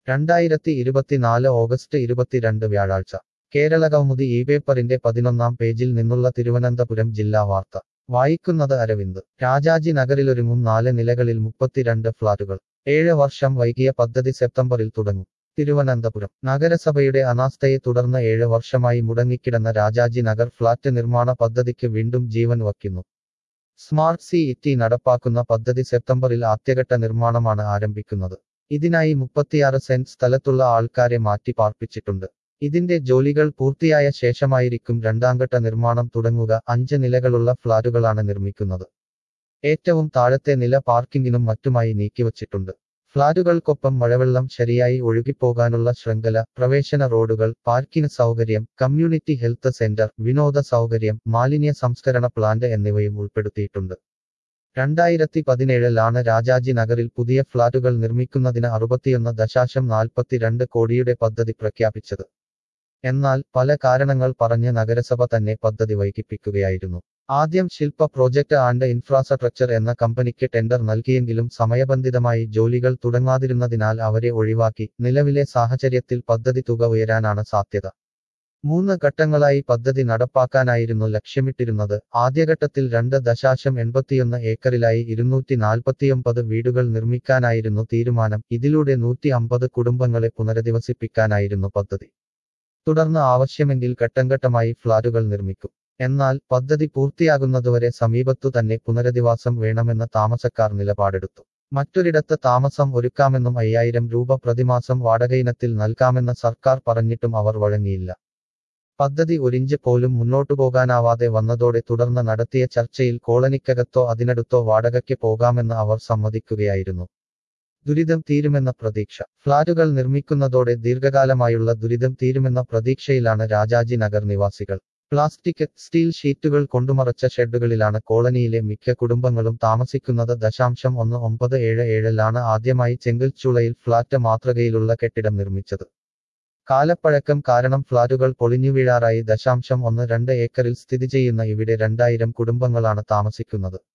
രണ്ടായിരത്തി ഇരുപത്തിനാല് ഓഗസ്റ്റ് ഇരുപത്തിരണ്ട് വ്യാഴാഴ്ച കേരളകൗമുദി ഈ പേപ്പറിന്റെ പതിനൊന്നാം പേജിൽ നിന്നുള്ള തിരുവനന്തപുരം ജില്ലാ വാർത്ത വായിക്കുന്നത് അരവിന്ദ് രാജാജി നഗറിലൊരുങ്ങും നാല് നിലകളിൽ മുപ്പത്തിരണ്ട് ഫ്ളാറ്റുകൾ ഏഴ് വർഷം വൈകിയ പദ്ധതി സെപ്റ്റംബറിൽ തുടങ്ങും തിരുവനന്തപുരം നഗരസഭയുടെ അനാസ്ഥയെ തുടർന്ന് ഏഴ് വർഷമായി മുടങ്ങിക്കിടന്ന രാജാജി നഗർ ഫ്ളാറ്റ് നിർമ്മാണ പദ്ധതിക്ക് വീണ്ടും ജീവൻ വയ്ക്കുന്നു സ്മാർട്ട് സി ഇറ്റി നടപ്പാക്കുന്ന പദ്ധതി സെപ്റ്റംബറിൽ ആദ്യഘട്ട നിർമ്മാണമാണ് ആരംഭിക്കുന്നത് ഇതിനായി മുപ്പത്തിയാറ് സെന്റ് സ്ഥലത്തുള്ള ആൾക്കാരെ മാറ്റി പാർപ്പിച്ചിട്ടുണ്ട് ഇതിന്റെ ജോലികൾ പൂർത്തിയായ ശേഷമായിരിക്കും രണ്ടാംഘട്ട നിർമ്മാണം തുടങ്ങുക അഞ്ച് നിലകളുള്ള ഫ്ളാറ്റുകളാണ് നിർമ്മിക്കുന്നത് ഏറ്റവും താഴത്തെ നില പാർക്കിങ്ങിനും മറ്റുമായി നീക്കിവച്ചിട്ടുണ്ട് ഫ്ളാറ്റുകൾക്കൊപ്പം മഴവെള്ളം ശരിയായി ഒഴുകിപ്പോകാനുള്ള ശൃംഖല പ്രവേശന റോഡുകൾ പാർക്കിംഗ് സൗകര്യം കമ്മ്യൂണിറ്റി ഹെൽത്ത് സെന്റർ വിനോദ സൗകര്യം മാലിന്യ സംസ്കരണ പ്ലാന്റ് എന്നിവയും ഉൾപ്പെടുത്തിയിട്ടുണ്ട് രണ്ടായിരത്തി പതിനേഴിലാണ് രാജാജി നഗറിൽ പുതിയ ഫ്ളാറ്റുകൾ നിർമ്മിക്കുന്നതിന് അറുപത്തിയൊന്ന് ദശാശം നാൽപ്പത്തിരണ്ട് കോടിയുടെ പദ്ധതി പ്രഖ്യാപിച്ചത് എന്നാൽ പല കാരണങ്ങൾ പറഞ്ഞ് നഗരസഭ തന്നെ പദ്ധതി വൈകിപ്പിക്കുകയായിരുന്നു ആദ്യം ശില്പ പ്രോജക്ട് ആൻഡ് ഇൻഫ്രാസ്ട്രക്ചർ എന്ന കമ്പനിക്ക് ടെൻഡർ നൽകിയെങ്കിലും സമയബന്ധിതമായി ജോലികൾ തുടങ്ങാതിരുന്നതിനാൽ അവരെ ഒഴിവാക്കി നിലവിലെ സാഹചര്യത്തിൽ പദ്ധതി തുക ഉയരാനാണ് സാധ്യത മൂന്ന് ഘട്ടങ്ങളായി പദ്ധതി നടപ്പാക്കാനായിരുന്നു ലക്ഷ്യമിട്ടിരുന്നത് ആദ്യഘട്ടത്തിൽ രണ്ട് ദശാശം എൺപത്തിയൊന്ന് ഏക്കറിലായി ഇരുന്നൂറ്റി നാൽപ്പത്തിയൊമ്പത് വീടുകൾ നിർമ്മിക്കാനായിരുന്നു തീരുമാനം ഇതിലൂടെ നൂറ്റി അമ്പത് കുടുംബങ്ങളെ പുനരധിവസിപ്പിക്കാനായിരുന്നു പദ്ധതി തുടർന്ന് ആവശ്യമെങ്കിൽ ഘട്ടംഘട്ടമായി ഫ്ളാറ്റുകൾ നിർമ്മിക്കും എന്നാൽ പദ്ധതി പൂർത്തിയാകുന്നതുവരെ സമീപത്തു തന്നെ പുനരധിവാസം വേണമെന്ന് താമസക്കാർ നിലപാടെടുത്തു മറ്റൊരിടത്ത് താമസം ഒരുക്കാമെന്നും അയ്യായിരം രൂപ പ്രതിമാസം വാടകയിനത്തിൽ നൽകാമെന്ന് സർക്കാർ പറഞ്ഞിട്ടും അവർ വഴങ്ങിയില്ല പദ്ധതി ഒരിഞ്ച് പോലും മുന്നോട്ടു പോകാനാവാതെ വന്നതോടെ തുടർന്ന് നടത്തിയ ചർച്ചയിൽ കോളനിക്കകത്തോ അതിനടുത്തോ വാടകയ്ക്ക് പോകാമെന്ന് അവർ സമ്മതിക്കുകയായിരുന്നു ദുരിതം തീരുമെന്ന പ്രതീക്ഷ ഫ്ളാറ്റുകൾ നിർമ്മിക്കുന്നതോടെ ദീർഘകാലമായുള്ള ദുരിതം തീരുമെന്ന പ്രതീക്ഷയിലാണ് രാജാജി നഗർ നിവാസികൾ പ്ലാസ്റ്റിക് സ്റ്റീൽ ഷീറ്റുകൾ കൊണ്ടുമറച്ച ഷെഡുകളിലാണ് കോളനിയിലെ മിക്ക കുടുംബങ്ങളും താമസിക്കുന്നത് ദശാംശം ഒന്ന് ഒമ്പത് ഏഴ് ഏഴിലാണ് ആദ്യമായി ചെങ്കൽച്ചൂളയിൽ ഫ്ളാറ്റ് മാതൃകയിലുള്ള കെട്ടിടം നിർമ്മിച്ചത് കാലപ്പഴക്കം കാരണം ഫ്ളാറ്റുകൾ പൊളിഞ്ഞു വീഴാറായി ദശാംശം ഒന്ന് രണ്ട് ഏക്കറിൽ സ്ഥിതി ചെയ്യുന്ന ഇവിടെ രണ്ടായിരം കുടുംബങ്ങളാണ് താമസിക്കുന്നത്